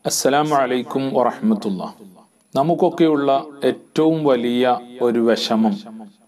അസ്സലാമു അലൈക്കും വറഹമത്തുള്ള നമുക്കൊക്കെയുള്ള ഏറ്റവും വലിയ ഒരു വിഷമം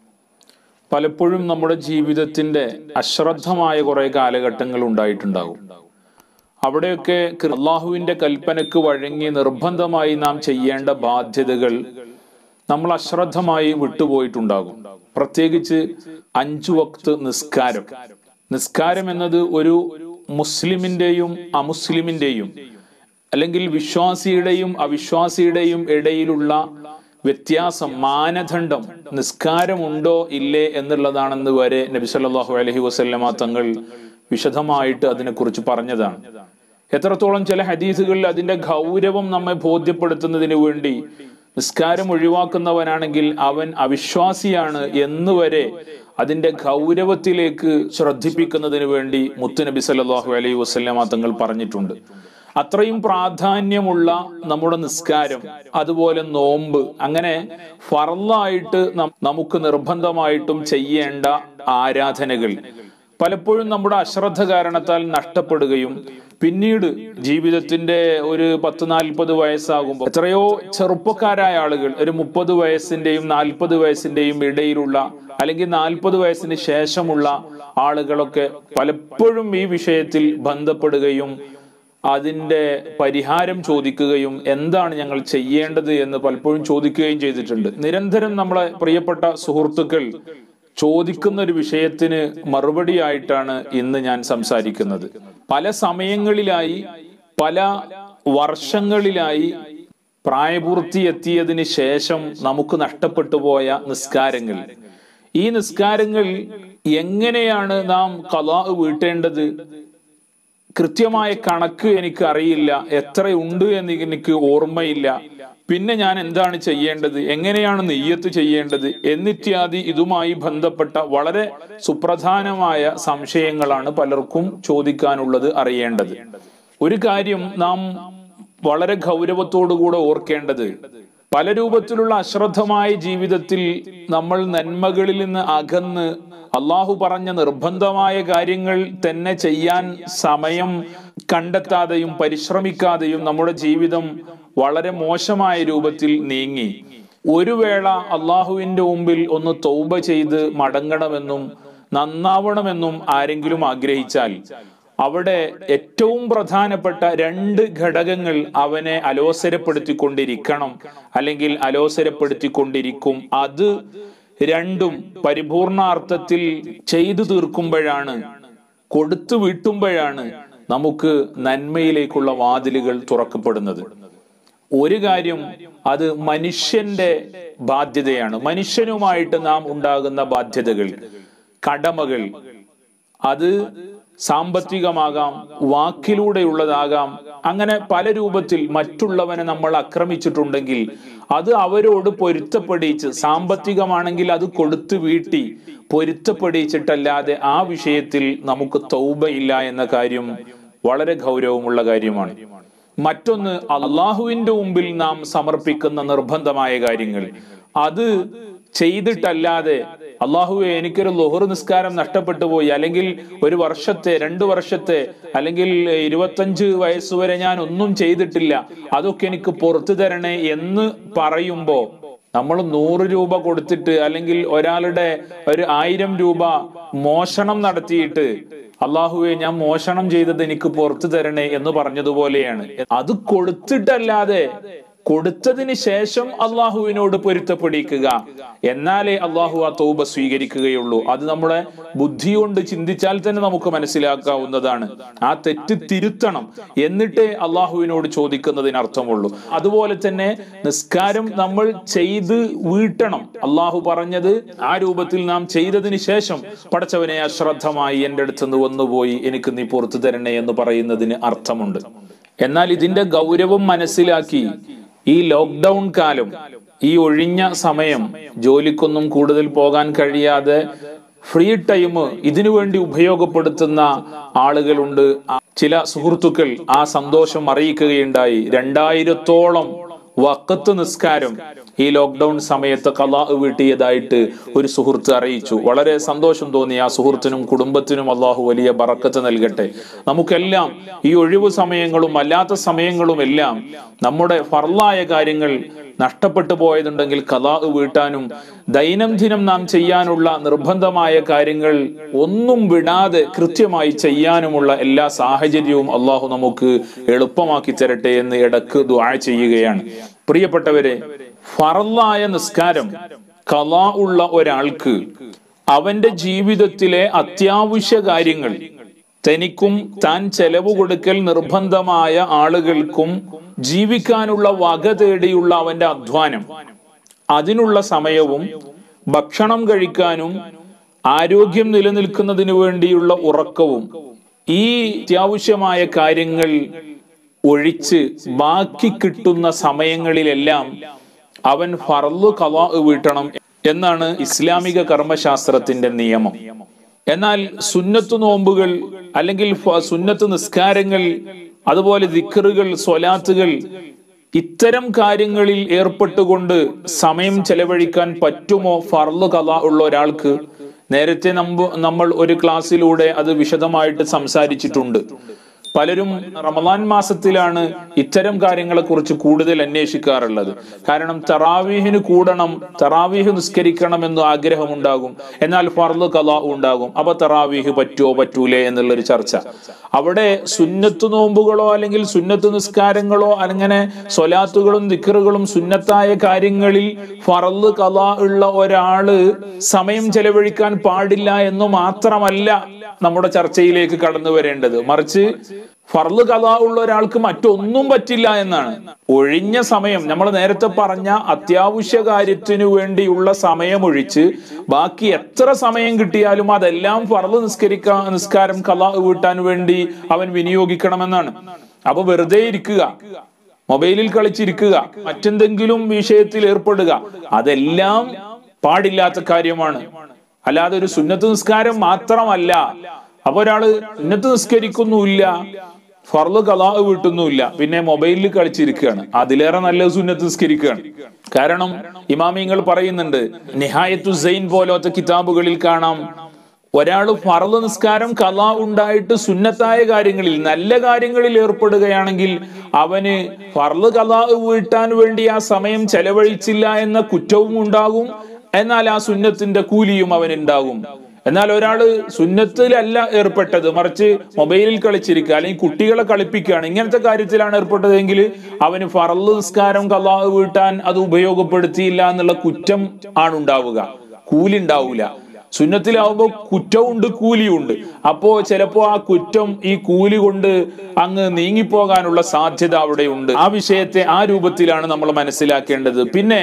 പലപ്പോഴും നമ്മുടെ ജീവിതത്തിന്റെ അശ്രദ്ധമായ കുറെ കാലഘട്ടങ്ങൾ ഉണ്ടായിട്ടുണ്ടാകും അവിടെയൊക്കെ അള്ളാഹുവിന്റെ കൽപ്പനക്ക് വഴങ്ങി നിർബന്ധമായി നാം ചെയ്യേണ്ട ബാധ്യതകൾ നമ്മൾ അശ്രദ്ധമായി വിട്ടുപോയിട്ടുണ്ടാകും പ്രത്യേകിച്ച് അഞ്ചു വക്ത് നിസ്കാരം നിസ്കാരം എന്നത് ഒരു മുസ്ലിമിന്റെയും അമുസ്ലിമിന്റെയും അല്ലെങ്കിൽ വിശ്വാസിയുടെയും അവിശ്വാസിയുടെയും ഇടയിലുള്ള വ്യത്യാസം മാനദണ്ഡം നിസ്കാരമുണ്ടോ ഇല്ലേ എന്നുള്ളതാണെന്ന് വരെ നബി സല്ലല്ലാഹു അലൈഹി വസല്ലമ തങ്ങൾ വിശദമായിട്ട് അതിനെക്കുറിച്ച് പറഞ്ഞതാണ് എത്രത്തോളം ചില ഹദീസുകളിൽ അതിന്റെ ഗൗരവം നമ്മെ ബോധ്യപ്പെടുത്തുന്നതിന് വേണ്ടി നിസ്കാരം ഒഴിവാക്കുന്നവനാണെങ്കിൽ അവൻ അവിശ്വാസിയാണ് എന്ന് വരെ അതിന്റെ ഗൗരവത്തിലേക്ക് ശ്രദ്ധിപ്പിക്കുന്നതിന് വേണ്ടി മുത്തുനബി സല്ലല്ലാഹു അലൈഹി വസല്ലമ തങ്ങൾ പറഞ്ഞിട്ടുണ്ട് അത്രയും പ്രാധാന്യമുള്ള നമ്മുടെ നിസ്കാരം അതുപോലെ നോമ്പ് അങ്ങനെ ഫറലായിട്ട് നമുക്ക് നിർബന്ധമായിട്ടും ചെയ്യേണ്ട ആരാധനകൾ പലപ്പോഴും നമ്മുടെ അശ്രദ്ധ കാരണത്താൽ നഷ്ടപ്പെടുകയും പിന്നീട് ജീവിതത്തിന്റെ ഒരു പത്ത് നാൽപ്പത് വയസ്സാകുമ്പോൾ എത്രയോ ചെറുപ്പക്കാരായ ആളുകൾ ഒരു മുപ്പത് വയസ്സിന്റെയും നാൽപ്പത് വയസ്സിന്റെയും ഇടയിലുള്ള അല്ലെങ്കിൽ നാൽപ്പത് വയസ്സിന് ശേഷമുള്ള ആളുകളൊക്കെ പലപ്പോഴും ഈ വിഷയത്തിൽ ബന്ധപ്പെടുകയും അതിന്റെ പരിഹാരം ചോദിക്കുകയും എന്താണ് ഞങ്ങൾ ചെയ്യേണ്ടത് എന്ന് പലപ്പോഴും ചോദിക്കുകയും ചെയ്തിട്ടുണ്ട് നിരന്തരം നമ്മളെ പ്രിയപ്പെട്ട സുഹൃത്തുക്കൾ ചോദിക്കുന്ന ഒരു വിഷയത്തിന് മറുപടിയായിട്ടാണ് ഇന്ന് ഞാൻ സംസാരിക്കുന്നത് പല സമയങ്ങളിലായി പല വർഷങ്ങളിലായി പ്രായപൂർത്തി എത്തിയതിന് ശേഷം നമുക്ക് നഷ്ടപ്പെട്ടു പോയ നിസ്കാരങ്ങൾ ഈ നിസ്കാരങ്ങൾ എങ്ങനെയാണ് നാം കലാ വീട്ടേണ്ടത് കൃത്യമായ കണക്ക് എനിക്ക് അറിയില്ല എത്രയുണ്ട് എന്ന് എനിക്ക് ഓർമ്മയില്ല പിന്നെ ഞാൻ എന്താണ് ചെയ്യേണ്ടത് എങ്ങനെയാണ് നെയ്യത്ത് ചെയ്യേണ്ടത് എന്നിത്യാദി ഇതുമായി ബന്ധപ്പെട്ട വളരെ സുപ്രധാനമായ സംശയങ്ങളാണ് പലർക്കും ചോദിക്കാനുള്ളത് അറിയേണ്ടത് ഒരു കാര്യം നാം വളരെ ഗൗരവത്തോടുകൂടെ ഓർക്കേണ്ടത് പല രൂപത്തിലുള്ള അശ്രദ്ധമായ ജീവിതത്തിൽ നമ്മൾ നന്മകളിൽ നിന്ന് അകന്ന് അള്ളാഹു പറഞ്ഞ നിർബന്ധമായ കാര്യങ്ങൾ തന്നെ ചെയ്യാൻ സമയം കണ്ടെത്താതെയും പരിശ്രമിക്കാതെയും നമ്മുടെ ജീവിതം വളരെ മോശമായ രൂപത്തിൽ നീങ്ങി ഒരു വേള അള്ളാഹുവിന്റെ മുമ്പിൽ ഒന്ന് തൗബ ചെയ്ത് മടങ്ങണമെന്നും നന്നാവണമെന്നും ആരെങ്കിലും ആഗ്രഹിച്ചാൽ അവിടെ ഏറ്റവും പ്രധാനപ്പെട്ട രണ്ട് ഘടകങ്ങൾ അവനെ അലോസരപ്പെടുത്തിക്കൊണ്ടിരിക്കണം അല്ലെങ്കിൽ അലോസരപ്പെടുത്തിക്കൊണ്ടിരിക്കും അത് രണ്ടും പരിപൂർണാർത്ഥത്തിൽ ചെയ്തു തീർക്കുമ്പോഴാണ് കൊടുത്തു വീട്ടുമ്പോഴാണ് നമുക്ക് നന്മയിലേക്കുള്ള വാതിലുകൾ തുറക്കപ്പെടുന്നത് ഒരു കാര്യം അത് മനുഷ്യന്റെ ബാധ്യതയാണ് മനുഷ്യനുമായിട്ട് നാം ഉണ്ടാകുന്ന ബാധ്യതകൾ കടമകൾ അത് സാമ്പത്തികമാകാം വാക്കിലൂടെയുള്ളതാകാം അങ്ങനെ പല രൂപത്തിൽ മറ്റുള്ളവനെ നമ്മൾ ആക്രമിച്ചിട്ടുണ്ടെങ്കിൽ അത് അവരോട് പൊരുത്തപ്പെടിച്ച് സാമ്പത്തികമാണെങ്കിൽ അത് കൊടുത്തു വീട്ടി പൊരുത്തപ്പെടിച്ചിട്ടല്ലാതെ ആ വിഷയത്തിൽ നമുക്ക് തൗബയില്ല എന്ന കാര്യം വളരെ ഗൗരവമുള്ള കാര്യമാണ് മറ്റൊന്ന് അള്ളാഹുവിന്റെ മുമ്പിൽ നാം സമർപ്പിക്കുന്ന നിർബന്ധമായ കാര്യങ്ങൾ അത് ചെയ്തിട്ടല്ലാതെ അള്ളാഹുവെ എനിക്കൊരു ലൊഹർ നിസ്കാരം നഷ്ടപ്പെട്ടു പോയി അല്ലെങ്കിൽ ഒരു വർഷത്തെ രണ്ടു വർഷത്തെ അല്ലെങ്കിൽ ഇരുപത്തഞ്ച് വയസ്സുവരെ ഞാൻ ഒന്നും ചെയ്തിട്ടില്ല അതൊക്കെ എനിക്ക് പുറത്തു തരണേ എന്ന് പറയുമ്പോ നമ്മൾ നൂറ് രൂപ കൊടുത്തിട്ട് അല്ലെങ്കിൽ ഒരാളുടെ ഒരു ആയിരം രൂപ മോഷണം നടത്തിയിട്ട് അള്ളാഹുവെ ഞാൻ മോഷണം ചെയ്തത് എനിക്ക് പുറത്തു തരണേ എന്ന് പറഞ്ഞതുപോലെയാണ് അത് കൊടുത്തിട്ടല്ലാതെ കൊടുത്തതിന് ശേഷം അള്ളാഹുവിനോട് പൊരുത്തപ്പെടിക്കുക എന്നാലേ അള്ളാഹു ആ തൗബ സ്വീകരിക്കുകയുള്ളൂ അത് നമ്മളെ ബുദ്ധി കൊണ്ട് ചിന്തിച്ചാൽ തന്നെ നമുക്ക് മനസ്സിലാക്കാവുന്നതാണ് ആ തെറ്റ് തിരുത്തണം എന്നിട്ടേ അള്ളാഹുവിനോട് ചോദിക്കുന്നതിന് അർത്ഥമുള്ളൂ അതുപോലെ തന്നെ നിസ്കാരം നമ്മൾ ചെയ്ത് വീട്ടണം അള്ളാഹു പറഞ്ഞത് ആ രൂപത്തിൽ നാം ചെയ്തതിന് ശേഷം പടച്ചവനെ അശ്രദ്ധമായി എൻ്റെ അടുത്തുനിന്ന് വന്നുപോയി എനിക്ക് നീ പുറത്തു തരണേ എന്ന് പറയുന്നതിന് അർത്ഥമുണ്ട് എന്നാൽ ഇതിന്റെ ഗൗരവം മനസ്സിലാക്കി ഈ ലോക്ക്ഡൗൺ കാലം ഈ ഒഴിഞ്ഞ സമയം ജോലിക്കൊന്നും കൂടുതൽ പോകാൻ കഴിയാതെ ഫ്രീ ടൈം ഇതിനു വേണ്ടി ഉപയോഗപ്പെടുത്തുന്ന ആളുകളുണ്ട് ചില സുഹൃത്തുക്കൾ ആ സന്തോഷം അറിയിക്കുകയുണ്ടായി രണ്ടായിരത്തോളം വക്കത്ത് നിസ്കാരം ഈ ലോക്ക്ഡൌൺ സമയത്ത് കലാ വീട്ടിയതായിട്ട് ഒരു സുഹൃത്ത് അറിയിച്ചു വളരെ സന്തോഷം തോന്നി ആ സുഹൃത്തിനും കുടുംബത്തിനും അള്ളാഹു വലിയ ബറക്കത്ത് നൽകട്ടെ നമുക്കെല്ലാം ഈ ഒഴിവു സമയങ്ങളും അല്ലാത്ത സമയങ്ങളും എല്ലാം നമ്മുടെ ഫർലായ കാര്യങ്ങൾ നഷ്ടപ്പെട്ടു പോയതുണ്ടെങ്കിൽ കലാ വീട്ടാനും ദൈനംദിനം നാം ചെയ്യാനുള്ള നിർബന്ധമായ കാര്യങ്ങൾ ഒന്നും വിടാതെ കൃത്യമായി ചെയ്യാനുമുള്ള എല്ലാ സാഹചര്യവും അള്ളാഹു നമുക്ക് എളുപ്പമാക്കി തരട്ടെ എന്ന് ഇടക്ക് ദുആ ചെയ്യുകയാണ് പ്രിയപ്പെട്ടവരെ ഫറലായ നിസ്കാരം കലാ ഉള്ള ഒരാൾക്ക് അവന്റെ ജീവിതത്തിലെ അത്യാവശ്യ കാര്യങ്ങൾ തനിക്കും താൻ ചെലവ് കൊടുക്കൽ നിർബന്ധമായ ആളുകൾക്കും ജീവിക്കാനുള്ള വക തേടിയുള്ള അവന്റെ അധ്വാനം അതിനുള്ള സമയവും ഭക്ഷണം കഴിക്കാനും ആരോഗ്യം നിലനിൽക്കുന്നതിന് വേണ്ടിയുള്ള ഉറക്കവും ഈ അത്യാവശ്യമായ കാര്യങ്ങൾ ഒഴിച്ച് ബാക്കി കിട്ടുന്ന സമയങ്ങളിലെല്ലാം അവൻ ഫർളു കലാ വീട്ടണം എന്നാണ് ഇസ്ലാമിക കർമ്മശാസ്ത്രത്തിന്റെ നിയമം എന്നാൽ സുന്നത്ത് നോമ്പുകൾ അല്ലെങ്കിൽ ഫ- സുന്നത്ത് നിസ്കാരങ്ങൾ അതുപോലെ ദിക്കറുകൾ സ്വലാത്തുകൾ ഇത്തരം കാര്യങ്ങളിൽ ഏർപ്പെട്ടുകൊണ്ട് സമയം ചെലവഴിക്കാൻ പറ്റുമോ ഫർള് കഥ ഉള്ള ഒരാൾക്ക് നേരത്തെ നമ്പ് നമ്മൾ ഒരു ക്ലാസ്സിലൂടെ അത് വിശദമായിട്ട് സംസാരിച്ചിട്ടുണ്ട് പലരും റമദാൻ മാസത്തിലാണ് ഇത്തരം കാര്യങ്ങളെ കുറിച്ച് കൂടുതൽ അന്വേഷിക്കാറുള്ളത് കാരണം തറാവീഹിന് കൂടണം തറാവീഹ് നിസ്കരിക്കണം എന്ന് ആഗ്രഹമുണ്ടാകും എന്നാൽ ഫർദ് കലാ ഉണ്ടാകും അപ്പൊ തറാവീഹ് പറ്റുമോ പറ്റൂലേ എന്നുള്ളൊരു ചർച്ച അവിടെ സുന്നത്ത് നോമ്പുകളോ അല്ലെങ്കിൽ സുന്നത്ത് നിസ്കാരങ്ങളോ അങ്ങനെ സ്വലാത്തുകളും ദിക്കറുകളും സുന്നത്തായ കാര്യങ്ങളിൽ ഫറല് കലാ ഉള്ള ഒരാള് സമയം ചെലവഴിക്കാൻ പാടില്ല എന്ന് മാത്രമല്ല നമ്മുടെ ചർച്ചയിലേക്ക് കടന്നു വരേണ്ടത് മറിച്ച് ഫർള് കഥ ഉള്ള ഒരാൾക്ക് മറ്റൊന്നും പറ്റില്ല എന്നാണ് ഒഴിഞ്ഞ സമയം നമ്മൾ നേരത്തെ പറഞ്ഞ അത്യാവശ്യ കാര്യത്തിനു വേണ്ടിയുള്ള സമയം ഒഴിച്ച് ബാക്കി എത്ര സമയം കിട്ടിയാലും അതെല്ലാം ഫർള് നിസ്കരിക്കാൻ നിസ്കാരം കഥ വീട്ടാൻ വേണ്ടി അവൻ വിനിയോഗിക്കണമെന്നാണ് അപ്പൊ വെറുതെ ഇരിക്കുക മൊബൈലിൽ കളിച്ചിരിക്കുക മറ്റെന്തെങ്കിലും വിഷയത്തിൽ ഏർപ്പെടുക അതെല്ലാം പാടില്ലാത്ത കാര്യമാണ് അല്ലാതെ ഒരു സുന്നത്ത് നിസ്കാരം മാത്രമല്ല അപ്പൊ ഒരാള് സുന്നത്ത് നിസ്കരിക്കുന്നുമില്ല ഫർള് കലാ വീട്ടുന്നുമില്ല പിന്നെ മൊബൈലിൽ കളിച്ചിരിക്കുകയാണ് അതിലേറെ നല്ല സുന്നത്ത് നിസ്കരിക്കുകയാണ് കാരണം ഇമാമിങ്ങൾ പറയുന്നുണ്ട് നിഹായത്തു സൈൻ പോലത്തെ കിതാബുകളിൽ കാണാം ഒരാൾ ഫറദ് നിസ്കാരം കല ഉണ്ടായിട്ട് സുന്നത്തായ കാര്യങ്ങളിൽ നല്ല കാര്യങ്ങളിൽ ഏർപ്പെടുകയാണെങ്കിൽ അവന് ഫർള് കല വീട്ടാൻ വേണ്ടി ആ സമയം ചെലവഴിച്ചില്ല എന്ന കുറ്റവും ഉണ്ടാകും എന്നാൽ ആ സുന്നത്തിന്റെ കൂലിയും അവനുണ്ടാകും എന്നാൽ ഒരാള് സുന്നത്തിലല്ല ഏർപ്പെട്ടത് മറിച്ച് മൊബൈലിൽ കളിച്ചിരിക്കുക അല്ലെങ്കിൽ കുട്ടികളെ കളിപ്പിക്കുകയാണ് ഇങ്ങനത്തെ കാര്യത്തിലാണ് ഏർപ്പെട്ടതെങ്കിൽ അവന് ഫറല് നിസ്കാരം കലാ വീട്ടാൻ അത് ഉപയോഗപ്പെടുത്തിയില്ല എന്നുള്ള കുറ്റം ആണ് ഉണ്ടാവുക കൂലി ഉണ്ടാവൂല സുന്നത്തിലാവുമ്പോൾ കുറ്റമുണ്ട് കൂലിയുണ്ട് അപ്പോ ചിലപ്പോ ആ കുറ്റം ഈ കൂലി കൊണ്ട് അങ്ങ് നീങ്ങിപ്പോകാനുള്ള സാധ്യത അവിടെയുണ്ട് ആ വിഷയത്തെ ആ രൂപത്തിലാണ് നമ്മൾ മനസ്സിലാക്കേണ്ടത് പിന്നെ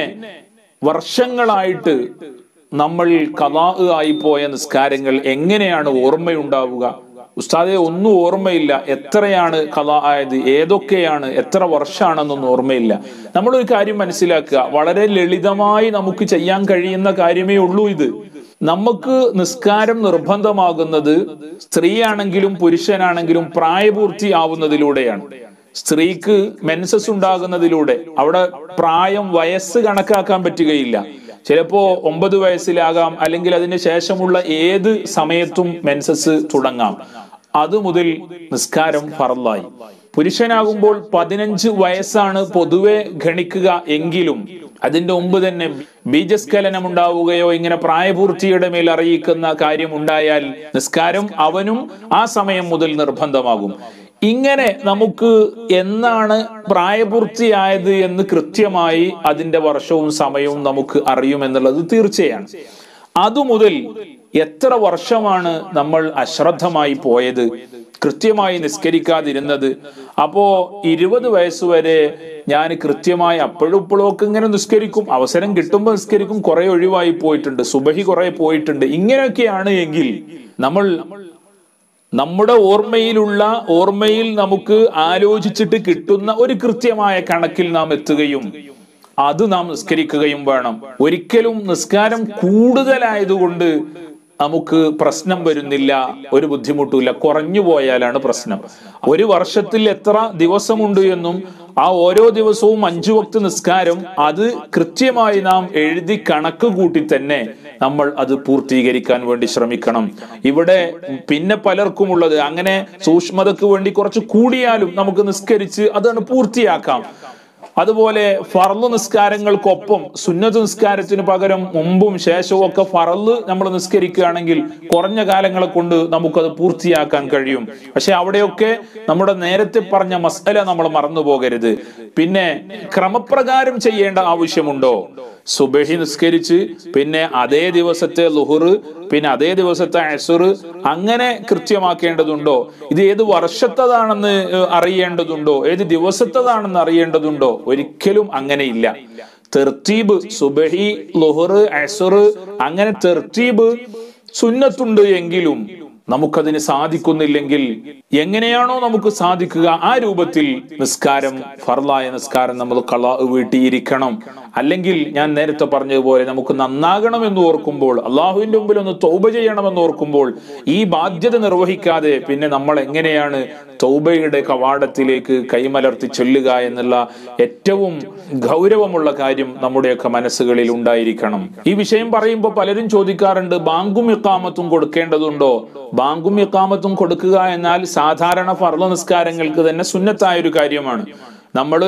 വർഷങ്ങളായിട്ട് നമ്മൾ കലാ ആയി പോയ നിസ്കാരങ്ങൾ എങ്ങനെയാണ് ഓർമ്മയുണ്ടാവുക ഉസ്താദെ ഒന്നും ഓർമ്മയില്ല എത്രയാണ് കഥ ആയത് ഏതൊക്കെയാണ് എത്ര വർഷമാണെന്നൊന്നും ഓർമ്മയില്ല നമ്മളൊരു കാര്യം മനസ്സിലാക്കുക വളരെ ലളിതമായി നമുക്ക് ചെയ്യാൻ കഴിയുന്ന കാര്യമേ ഉള്ളൂ ഇത് നമുക്ക് നിസ്കാരം നിർബന്ധമാകുന്നത് സ്ത്രീയാണെങ്കിലും പുരുഷനാണെങ്കിലും പ്രായപൂർത്തി ആവുന്നതിലൂടെയാണ് സ്ത്രീക്ക് മെൻസസ് ഉണ്ടാകുന്നതിലൂടെ അവിടെ പ്രായം വയസ്സ് കണക്കാക്കാൻ പറ്റുകയില്ല ചിലപ്പോ ഒമ്പത് വയസ്സിലാകാം അല്ലെങ്കിൽ അതിന് ശേഷമുള്ള ഏത് സമയത്തും മെൻസസ് തുടങ്ങാം അത് മുതൽ നിസ്കാരം ഫറലായി പുരുഷനാകുമ്പോൾ പതിനഞ്ച് വയസ്സാണ് പൊതുവെ ഗണിക്കുക എങ്കിലും അതിന്റെ മുമ്പ് തന്നെ ബീജസ്ഖലനം ഉണ്ടാവുകയോ ഇങ്ങനെ പ്രായപൂർത്തിയുടെ മേൽ അറിയിക്കുന്ന കാര്യം ഉണ്ടായാൽ നിസ്കാരം അവനും ആ സമയം മുതൽ നിർബന്ധമാകും ഇങ്ങനെ നമുക്ക് എന്നാണ് പ്രായപൂർത്തിയായത് എന്ന് കൃത്യമായി അതിന്റെ വർഷവും സമയവും നമുക്ക് അറിയുമെന്നുള്ളത് തീർച്ചയാണ് അതുമുതൽ എത്ര വർഷമാണ് നമ്മൾ അശ്രദ്ധമായി പോയത് കൃത്യമായി നിസ്കരിക്കാതിരുന്നത് അപ്പോ ഇരുപത് വയസ്സ് വരെ ഞാൻ കൃത്യമായി അപ്പോഴും ഇപ്പോഴും ഒക്കെ ഇങ്ങനെ നിസ്കരിക്കും അവസരം കിട്ടുമ്പോൾ നിസ്കരിക്കും കുറെ ഒഴിവായി പോയിട്ടുണ്ട് സുബഹി കുറെ പോയിട്ടുണ്ട് ഇങ്ങനെയൊക്കെയാണ് എങ്കിൽ നമ്മൾ നമ്മുടെ ഓർമ്മയിലുള്ള ഓർമ്മയിൽ നമുക്ക് ആലോചിച്ചിട്ട് കിട്ടുന്ന ഒരു കൃത്യമായ കണക്കിൽ നാം എത്തുകയും അത് നാം നിസ്കരിക്കുകയും വേണം ഒരിക്കലും നിസ്കാരം കൂടുതലായതുകൊണ്ട് നമുക്ക് പ്രശ്നം വരുന്നില്ല ഒരു ബുദ്ധിമുട്ടുമില്ല കുറഞ്ഞു പോയാലാണ് പ്രശ്നം ഒരു വർഷത്തിൽ എത്ര ദിവസമുണ്ട് എന്നും ആ ഓരോ ദിവസവും അഞ്ചു വക്ത് നിസ്കാരം അത് കൃത്യമായി നാം എഴുതി കണക്ക് കൂട്ടി തന്നെ നമ്മൾ അത് പൂർത്തീകരിക്കാൻ വേണ്ടി ശ്രമിക്കണം ഇവിടെ പിന്നെ പലർക്കും ഉള്ളത് അങ്ങനെ സൂക്ഷ്മതക്ക് വേണ്ടി കുറച്ച് കൂടിയാലും നമുക്ക് നിസ്കരിച്ച് അതാണ് പൂർത്തിയാക്കാം അതുപോലെ ഫറല് നിസ്കാരങ്ങൾക്കൊപ്പം സുന്നത്ത് നിസ്കാരത്തിന് പകരം മുമ്പും ശേഷവും ഒക്കെ ഫറല് നമ്മൾ നിസ്കരിക്കുകയാണെങ്കിൽ കുറഞ്ഞ കാലങ്ങളെ കൊണ്ട് നമുക്കത് പൂർത്തിയാക്കാൻ കഴിയും പക്ഷെ അവിടെയൊക്കെ നമ്മുടെ നേരത്തെ പറഞ്ഞ മസല നമ്മൾ മറന്നു പോകരുത് പിന്നെ ക്രമപ്രകാരം ചെയ്യേണ്ട ആവശ്യമുണ്ടോ സുബഹി നിസ്കരിച്ച് പിന്നെ അതേ ദിവസത്തെ ലുഹുറ് പിന്നെ അതേ ദിവസത്തെ അസുർ അങ്ങനെ കൃത്യമാക്കേണ്ടതുണ്ടോ ഇത് ഏത് വർഷത്തതാണെന്ന് ഏഹ്, അറിയേണ്ടതുണ്ടോ ഏത് ദിവസത്തതാണെന്ന് അറിയേണ്ടതുണ്ടോ ഒരിക്കലും അങ്ങനെയില്ല തെർത്തീബ് സുബഹി ലുഹുറ് അസുർ അങ്ങനെ തെർത്തീബ് സുന്നത്തുണ്ട് എങ്കിലും നമുക്കതിന് സാധിക്കുന്നില്ലെങ്കിൽ എങ്ങനെയാണോ നമുക്ക് സാധിക്കുക ആ രൂപത്തിൽ നിസ്കാരം ഫർലായ നിസ്കാരം നമ്മൾ കള വീട്ടിയിരിക്കണം അല്ലെങ്കിൽ ഞാൻ നേരത്തെ പറഞ്ഞതുപോലെ നമുക്ക് നന്നാകണമെന്ന് ഓർക്കുമ്പോൾ അള്ളാഹുവിന്റെ മുമ്പിൽ ഒന്ന് തൗബ ചെയ്യണമെന്ന് ഓർക്കുമ്പോൾ ഈ ബാധ്യത നിർവഹിക്കാതെ പിന്നെ നമ്മൾ എങ്ങനെയാണ് തൗബയുടെ കവാടത്തിലേക്ക് കൈമലർത്തി ചൊല്ലുക എന്നുള്ള ഏറ്റവും ഗൗരവമുള്ള കാര്യം നമ്മുടെയൊക്കെ മനസ്സുകളിൽ ഉണ്ടായിരിക്കണം ഈ വിഷയം പറയുമ്പോൾ പലരും ചോദിക്കാറുണ്ട് ബാങ്കും ഇക്കാമത്തും കൊടുക്കേണ്ടതുണ്ടോ ബാങ്കും ഇക്കാമത്തും കൊടുക്കുക എന്നാൽ സാധാരണ ഫർള നിസ്കാരങ്ങൾക്ക് തന്നെ സുന്നത്തായ ഒരു കാര്യമാണ് നമ്മള്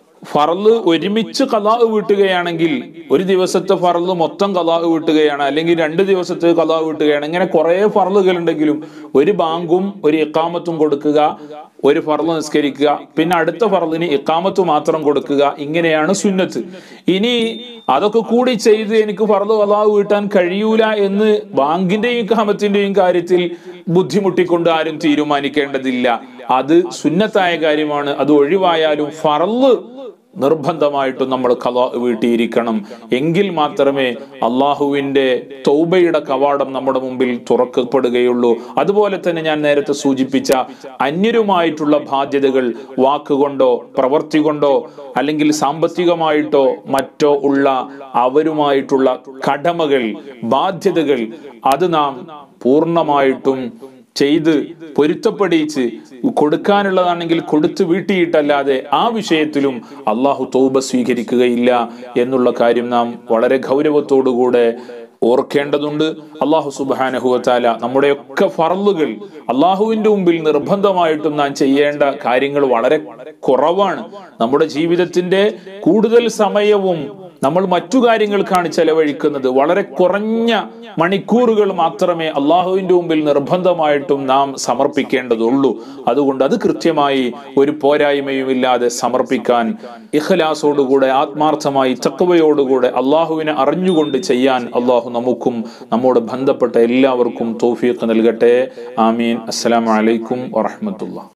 ഫറല് ഒരുമിച്ച് കലാഹ് വീട്ടുകയാണെങ്കിൽ ഒരു ദിവസത്തെ ഫറല് മൊത്തം കലാഹ് വീട്ടുകയാണ് അല്ലെങ്കിൽ രണ്ട് ദിവസത്തെ കലാഹ് വീട്ടുകയാണ് ഇങ്ങനെ കുറെ ഫറലുകൾ ഉണ്ടെങ്കിലും ഒരു ബാങ്കും ഒരു ഇക്കാമത്തും കൊടുക്കുക ഒരു ഫറല് നിസ്കരിക്കുക പിന്നെ അടുത്ത ഫറലിന് ഇക്കാമത്ത് മാത്രം കൊടുക്കുക ഇങ്ങനെയാണ് സുന്നത്ത് ഇനി അതൊക്കെ കൂടി ചെയ്ത് എനിക്ക് ഫറല് കലാഹ് വീട്ടാൻ കഴിയൂല എന്ന് ബാങ്കിന്റെയും ഇക്കാമത്തിന്റെയും കാര്യത്തിൽ ബുദ്ധിമുട്ടിക്കൊണ്ട് ആരും തീരുമാനിക്കേണ്ടതില്ല അത് സുന്നത്തായ കാര്യമാണ് അത് ഒഴിവായാലും ഫറല് നിർബന്ധമായിട്ടും നമ്മൾ കല വീട്ടിയിരിക്കണം എങ്കിൽ മാത്രമേ അള്ളാഹുവിന്റെ തൗബയുടെ കവാടം നമ്മുടെ മുമ്പിൽ തുറക്കപ്പെടുകയുള്ളൂ അതുപോലെ തന്നെ ഞാൻ നേരത്തെ സൂചിപ്പിച്ച അന്യരുമായിട്ടുള്ള ബാധ്യതകൾ വാക്കുകൊണ്ടോ പ്രവൃത്തി കൊണ്ടോ അല്ലെങ്കിൽ സാമ്പത്തികമായിട്ടോ മറ്റോ ഉള്ള അവരുമായിട്ടുള്ള കടമകൾ ബാധ്യതകൾ അത് നാം പൂർണ്ണമായിട്ടും ചെയ്ത് പൊരുത്തപ്പെടിച്ച് കൊടുക്കാനുള്ളതാണെങ്കിൽ കൊടുത്തു വീട്ടിയിട്ടല്ലാതെ ആ വിഷയത്തിലും അള്ളാഹു തൗബ സ്വീകരിക്കുകയില്ല എന്നുള്ള കാര്യം നാം വളരെ ഗൗരവത്തോടുകൂടെ ഓർക്കേണ്ടതുണ്ട് അള്ളാഹു സുബാനഹുവത്താല നമ്മുടെയൊക്കെ ഫറലുകൾ അള്ളാഹുവിന്റെ മുമ്പിൽ നിർബന്ധമായിട്ടും നാം ചെയ്യേണ്ട കാര്യങ്ങൾ വളരെ കുറവാണ് നമ്മുടെ ജീവിതത്തിന്റെ കൂടുതൽ സമയവും നമ്മൾ മറ്റു കാര്യങ്ങൾക്കാണ് ചെലവഴിക്കുന്നത് വളരെ കുറഞ്ഞ മണിക്കൂറുകൾ മാത്രമേ അള്ളാഹുവിന്റെ മുമ്പിൽ നിർബന്ധമായിട്ടും നാം സമർപ്പിക്കേണ്ടതുള്ളൂ അതുകൊണ്ട് അത് കൃത്യമായി ഒരു പോരായ്മയും ഇല്ലാതെ സമർപ്പിക്കാൻ ഇഖലാസോടുകൂടെ ആത്മാർത്ഥമായി തക്കവയോടുകൂടെ അള്ളാഹുവിനെ അറിഞ്ഞുകൊണ്ട് ചെയ്യാൻ അള്ളാഹു നമുക്കും നമ്മോട് ബന്ധപ്പെട്ട എല്ലാവർക്കും തോഫീഖ് നൽകട്ടെ ആമീൻ അസ്സലാമലൈക്കും വറഹമത്തുള്ള